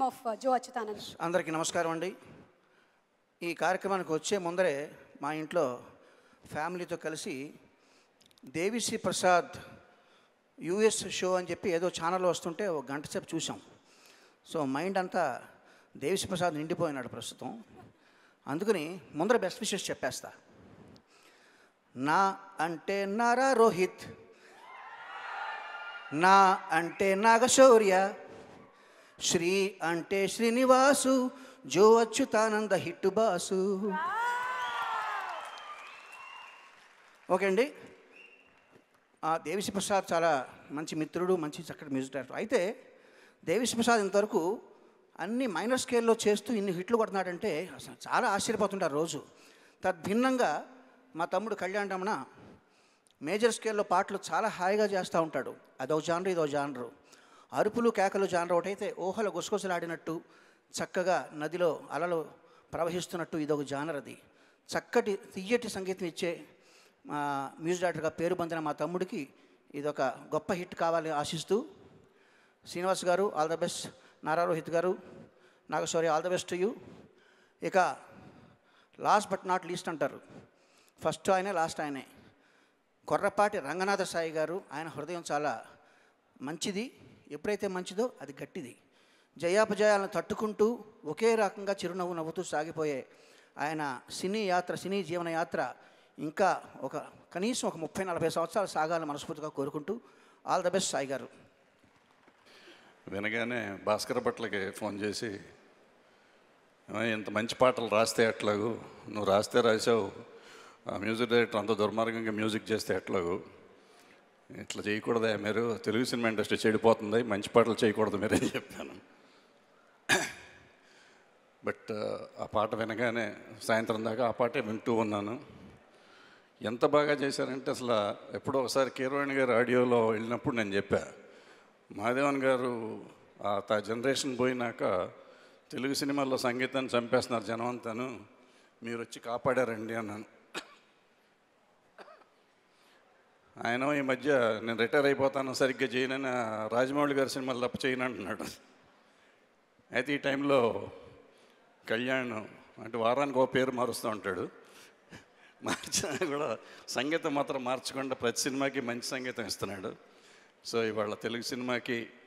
name of uh, Joe Achyutanand. అందరికీ నమస్కారం అండి ఈ కార్యక్రమానికి వచ్చే ముందరే మా ఇంట్లో ఫ్యామిలీతో కలిసి దేవిశ్రీ ప్రసాద్ యూఎస్ షో అని చెప్పి ఏదో ఛానల్ వస్తుంటే ఒక గంట సేపు చూసాం సో మైండ్ అంతా దేవిశ్రీ ప్రసాద్ నిండిపోయినాడు ప్రస్తుతం అందుకని ముందర బెస్ట్ విషెస్ చెప్పేస్తా నా అంటే నారా రోహిత్ నా అంటే నాగశౌర్య శ్రీ అంటే Srinivasu Jo Achyuthananda hit boss okay అండి ఆ దేవిశ్రీ ప్రసాద్ చాలా మంచి మిత్రుడు మంచి చక్కటి మ్యూజిక్ డైరెక్టర్ అయితే దేవిశ్రీ ప్రసాద్ ఇంతవరకు అన్ని మైనర్ స్కేల్లో చేస్తూ ఇన్ని హిట్లు కొడుతున్నాడంటే అసలు చాలా ఆశ్చర్యపోతుంటారు రోజు తద్భిన్నంగా మా తమ్ముడు కళ్యాణ్ రమణ మేజర్ స్కేల్లో పాటలు చాలా హాయిగా చేస్తూ ఉంటాడు అదో జానరు ఇదో జానరు అరుపులు కేకలు జానరు ఒకటైతే ఊహలు గుసగుసలాడినట్టు చక్కగా నదిలో అలలు ప్రవహిస్తున్నట్టు ఇదొక జానర్ అది చక్కటి తీయటి సంగీతం ఇచ్చే మా మ్యూజిక్ డైరెక్టర్గా పేరు పొందిన మా తమ్ముడికి ఇదొక గొప్ప హిట్ కావాలని ఆశిస్తూ శ్రీనివాస్ గారు all the best Nara Rohit గారు Nagashaurya all the best to you ఇక లాస్ట్ బట్ నాట్ లీస్ట్ అంటారు ఫస్ట్ ఆయనే లాస్ట్ ఆయనే కొర్రపాటి రంగనాథ సాయి గారు ఆయన హృదయం చాలా మంచిది ఎప్పుడైతే మంచిదో అది గట్టిది జయాపజయాలను తట్టుకుంటూ ఒకే రకంగా చిరునవ్వు నవ్వుతూ సాగిపోయే ఆయన సినీ యాత్ర సినీ జీవన యాత్ర ఇంకా ఒక కనీసం ఒక ముప్పై నలభై సంవత్సరాలు సాగాలని మనస్ఫూర్తిగా కోరుకుంటూ ఆల్ ద బెస్ట్ సాయి గారు వినగానే భాస్కర్ భట్లకి ఫోన్ చేసి "ఏమయ్య, ఇంత మంచి పాటలు రాస్తే ఎట్లాగు నువ్వు రాస్తే రాసావు ఆ మ్యూజిక్ డైరెక్టర్ అంత దుర్మార్గంగా మ్యూజిక్ చేస్తే ఎట్లాగు ఇట్లా చేయకూడదా మీరు తెలుగు సినిమా ఇండస్ట్రీ చెడిపోతుంది మంచి పాటలు చేయకూడదు మీరు అని చెప్పాను బట్ ఆ పాట వినగానే సాయంత్రం దాకా ఆ పాటే వింటూ ఉన్నాను ఎంత బాగా చేశారంటే అసలు ఎప్పుడో ఒకసారి కీరవాణి గారు ఆడియోలో వెళ్ళినప్పుడు నేను చెప్పా మాధవన్ గారు ఆ తా జనరేషన్ పోయినాక తెలుగు సినిమాల్లో సంగీతాన్ని చంపేస్తున్నారు జనం అంతాను మీరు వచ్చి కాపాడారండి అన్నాను ఆయన ఈ మధ్య నేను రిటైర్ అయిపోతాను సరిగ్గా చేయనని ఆ రాజమౌళి గారి సినిమాలు తప్ప చేయను అంటున్నాడు అయితే ఈ టైంలో కళ్యాణ్ అంటే వారానికి ఒక పేరు మారుస్తూ ఉంటాడు మార్చినా కూడా సంగీతం మాత్రం మార్చకుండా ప్రతి సినిమాకి మంచి సంగీతం ఇస్తున్నాడు సో ఇవాళ తెలుగు సినిమాకి